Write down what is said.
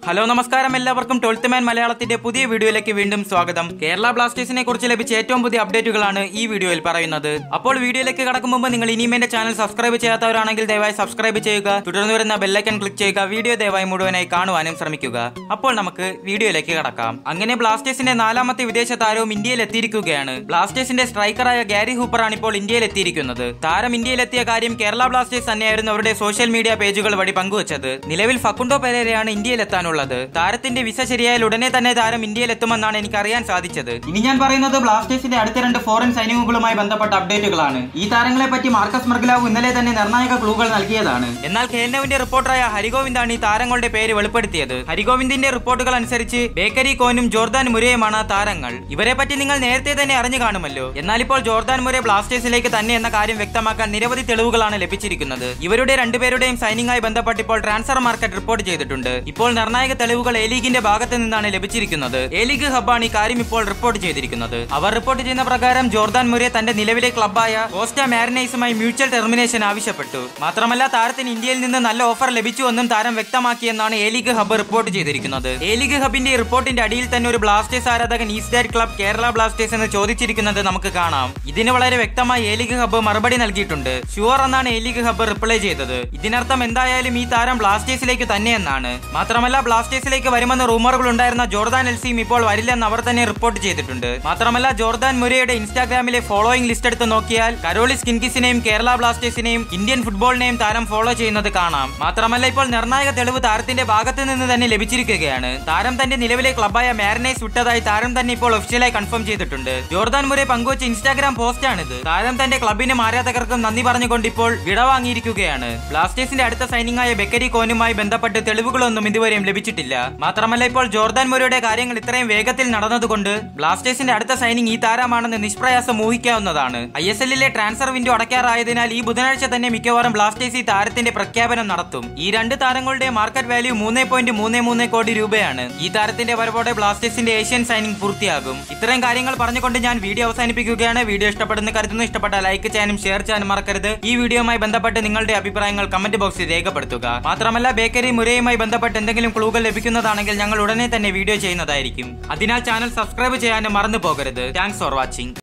hello നമസ്കാരം എല്ലാവർക്കും twelfth മാൻ മലയാളത്തിന്റെ പുതിയ വീഡിയോയിലേക്ക് വീണ്ടും സ്വാഗതം കേരള ബ്ലാസ്റ്റേഴ്സിനെ കുറിച്ച് ലഭിച്ച ഏറ്റവും പുതിയ അപ്ഡേറ്റുകളാണ് ഈ വീഡിയോയിൽ പറയുന്നത് അപ്പോൾ വീഡിയോയിലേക്ക് കടക്കും മുമ്പ് നിങ്ങൾ ഇനിയും എന്റെ ചാനൽ സബ്സ്ക്രൈബ് ചെയ്യാത്തവരാണെങ്കിൽ ദയവായി സബ്സ്ക്രൈബ് ചെയ്യുക തുടർന്ന് വരുന്ന ബെല്ലൈക്കൺ ക്ലിക്ക് ചെയ്യുക വീഡിയോ ദയവായി മുഴുവനായി കാണുവാനും ശ്രമിക്കുക അപ്പോൾ നമുക്ക് വീഡിയോയിലേക്ക് കടക്കാം അങ്ങനെ ബ്ലാസ്റ്റേഴ്സിന്റെ നാലാമത്തെ വിദേശ താരവും ഇന്ത്യയിൽ എത്തിയിരിക്കുകയാണ് ബ്ലാസ്റ്റേഴ്സിന്റെ സ്ട്രൈക്കറായ ഗാരി ഹൂപ്പറാണ് ഇപ്പോൾ ഇന്ത്യയിൽ എത്തിയിരിക്കുന്നത് താരം ഇന്ത്യയിലെത്തിയ കാര്യം കേരള ബ്ലാസ്റ്റേഴ്സ് തന്നെയായിരുന്നു അവരുടെ സോഷ്യൽ മീഡിയ പേജുകൾ വഴി പങ്കുവച്ചത് നിലവിൽ ഫക്കുണ്ടോ പെരേരയാണ് ഇന്ത്യയിൽ എത്താനുള്ളത് താരത്തിന്റെ വിസ ശരിയായാൽ ഉടനെ തന്നെ താരം ഇന്ത്യയിൽ എത്തുമെന്നാണ് എനിക്ക് അറിയാൻ സാധിച്ചത് ഇനി ഞാൻ പറയുന്നത് ബ്ലാസ്റ്റേഴ്സിന്റെ അടുത്ത രണ്ട് ഫോറിൻ സൈനികങ്ങളുമായി ബന്ധപ്പെട്ട അപ്ഡേറ്റുകളാണ് ഈ താരങ്ങളെ പറ്റി മാർക്കസ് മർഗലാവ് ഇന്നലെ തന്നെ നിർണായക ക്ലൂകൾ നൽകിയതാണ് എന്നാൽ ഖേൽനവിന്റെ റിപ്പോർട്ടറായ ഹരിഗോവിന്ദാണ് ഈ താരങ്ങളുടെ പേര് വെളിപ്പെടുത്തിയത് ഹരിഗോവിന്ദിന്റെ റിപ്പോർട്ടുകൾ അനുസരിച്ച് ബേക്കരി കോനും ജോർദാൻ മുരയുമാണ് താരങ്ങൾ ഇവരെ പറ്റി നിങ്ങൾ നേരത്തെ തന്നെ അറിഞ്ഞു കാണുമല്ലോ എന്നാൽ ഇപ്പോൾ ജോർദാൻ മുരെ ബ്ലാസ്റ്റേഴ്സിലേക്ക് തന്നെ എന്ന കാര്യം വ്യക്തമാക്കാൻ നിരവധി തെളിവുകളാണ് ലഭിച്ചിരിക്കുന്നത് ഇവരുടെ രണ്ടുപേരുടെയും സൈനിങ്ങായി ബന്ധപ്പെട്ട് ഇപ്പോൾ ട്രാൻസ്ഫർ മാർക്കറ്റ് റിപ്പോർട്ട് ചെയ്തിട്ടുണ്ട് ഇപ്പോൾ നിർണായക തെളിവുകൾ എ ലീഗിന്റെ ഭാഗത്ത് നിന്നാണ് ലഭിച്ചിരിക്കുന്നത് എ ലീഗ് ഹബ്ബാണ് ഈ കാര്യം ഇപ്പോൾ റിപ്പോർട്ട് ചെയ്തിരിക്കുന്നത് അവർ റിപ്പോർട്ട് ചെയ്യുന്ന പ്രകാരം ജോർദാൻ മുരെ തന്റെ നിലവിലെ ക്ലബ്ബായ കോസ്റ്റ മാരിനൈസുമായി മ്യൂച്വൽ ടെർമിനേഷൻ ആവശ്യപ്പെട്ടു മാത്രമല്ല താരത്തിന് ഇന്ത്യയിൽ നിന്ന് നല്ല ഓഫർ ലഭിച്ചുവെന്നും താരം വ്യക്തമാക്കിയെന്നാണ് എ ലീഗ് ഹബ്ബ് റിപ്പോർട്ട് ചെയ്തിരിക്കുന്നത് എ ലീഗ് ഹബിന്റെ ഈ റിപ്പോർട്ടിന്റെ അടിയിൽ തന്നെ ഒരു ബ്ലാസ്റ്റേഴ്സ് ആരാധകൻ ഈസ്റ്റ് ക്ലബ് കേരള ബ്ലാസ്റ്റേഴ്സ് എന്ന് ചോദിച്ചിരിക്കുന്നത് നമുക്ക് കാണാം ഇതിന് വളരെ വ്യക്തമായി എ ലീഗ് ഹബ്ബ് മറുപടി നൽകിയിട്ടുണ്ട് ഷുവർ എന്നാണ് എ ലീഗ് ഹബ്ബ് റിപ്ലൈ ചെയ്തത് ഇതിനർത്ഥം എന്തായാലും ഈ താരം ബ്ലാസ്റ്റേഴ്സിലേക്ക് തന്നെയെന്നാണ് മാത്രമല്ല ബ്ലാസ്റ്റേഴ്സിലേക്ക് വരുമെന്ന റൂമറുകൾ ഉണ്ടായിരുന്ന ജോർദാൻ എൽസിയും ഇപ്പോൾ വരില്ലെന്ന് അവർ തന്നെ റിപ്പോർട്ട് ചെയ്തിട്ടുണ്ട് മാത്രമല്ല ജോർദാൻ മുരയുടെ ഇൻസ്റ്റാഗ്രാമിലെ ഫോളോയിങ് ലിസ്റ്റ് എടുത്ത് നോക്കിയാൽ കരോളിസ് കിൻകിസിനെയും കേരള ബ്ലാസ്റ്റേഴ്സിനെയും ഇന്ത്യൻ ഫുട്ബോളിനെയും താരം ഫോളോ ചെയ്യുന്നത് കാണാം മാത്രമല്ല ഇപ്പോൾ നിർണായക തെളിവ് താരത്തിന്റെ ഭാഗത്ത് നിന്ന് തന്നെ ലഭിച്ചിരിക്കുകയാണ് താരം തന്റെ നിലവിലെ ക്ലബായ മാരിനൈസ് വിട്ടതായി താരം തന്നെ ഇപ്പോൾ ഒഫീഷ്യലായി കൺഫേം ചെയ്തിട്ടുണ്ട് ജോർദാൻ മുരെ പങ്കുവച്ച ഇൻസ്റ്റാഗ്രാം പോസ്റ്റാണിത് താരം തന്റെ ക്ലബിനും ആരാധകർക്കും നന്ദി പറഞ്ഞുകൊണ്ട് ഇപ്പോൾ വിടവാങ്ങിയിരിക്കുകയാണ് ബ്ലാസ്റ്റേഴ്സിന്റെ അടുത്ത സൈനിങ് ആയ ബെക്കരി കോനുമായി ബന്ധപ്പെട്ട് തെളിവുകളൊന്നും ഇതുവരെയും ലഭിച്ചിട്ടില്ല മാത്രമല്ല ഇപ്പോൾ ജോർദാൻ മുരയുടെ കാര്യങ്ങൾ ഇത്രയും വേഗത്തിൽ നടന്നതുകൊണ്ട് ബ്ലാസ്റ്റേഴ്സിന്റെ അടുത്ത സൈനിങ് ഈ താരമാണെന്ന് നിഷ്പ്രയാസം ഊഹിക്കാവുന്നതാണ് ഐ എസ് എല്ലിലെ ട്രാൻസ്ഫർ വിൻഡോ അടയ്ക്കാറായതിനാൽ ഈ ബുധനാഴ്ച തന്നെ മിക്കവാറും ബ്ലാസ്റ്റേഴ്സ് ഈ താരത്തിന്റെ പ്രഖ്യാപനം നടത്തും ഈ രണ്ട് താരങ്ങളുടെ മാർക്കറ്റ് വാല്യൂ മൂന്ന് പോയിന്റ് മൂന്ന് മൂന്ന് കോടി രൂപയാണ് ഈ താരത്തിന്റെ വരവോടെ ബ്ലാസ്റ്റേഴ്സിന്റെ ഏഷ്യൻ സൈനിങ് പൂർത്തിയാകും ഇത്രയും കാര്യങ്ങൾ പറഞ്ഞുകൊണ്ട് ഞാൻ വീഡിയോ അവസാനിപ്പിക്കുകയാണ് വീഡിയോ ഇഷ്ടപ്പെടുന്ന കരുതുന്നു ഇഷ്ടപ്പെട്ട ലൈക്ക് ചെയ്യാനും ഷെയർ ചെയ്യാനും മറക്കരുത് ഈ വീഡിയോയുമായി ബന്ധപ്പെട്ട് നിങ്ങളുടെ അഭിപ്രായങ്ങൾ കമന്റ് ബോക്സിൽ രേഖപ്പെടുത്തുക മാത്രമല്ല ബേക്കറി മുരയുമായി ബന്ധപ്പെട്ട് എന്തെങ്കിലും ക്ലൂകൾ ലഭിക്കുന്നതാണെങ്കിൽ ഞങ്ങൾ ഉടനെ തന്നെ വീഡിയോ ചെയ്യുന്നതായിരിക്കും അതിനാൽ ചാനൽ സബ്സ്ക്രൈബ് ചെയ്യാനും മറന്നു പോകരുത് താങ്ക്സ് ഫോർ വാച്ചിങ്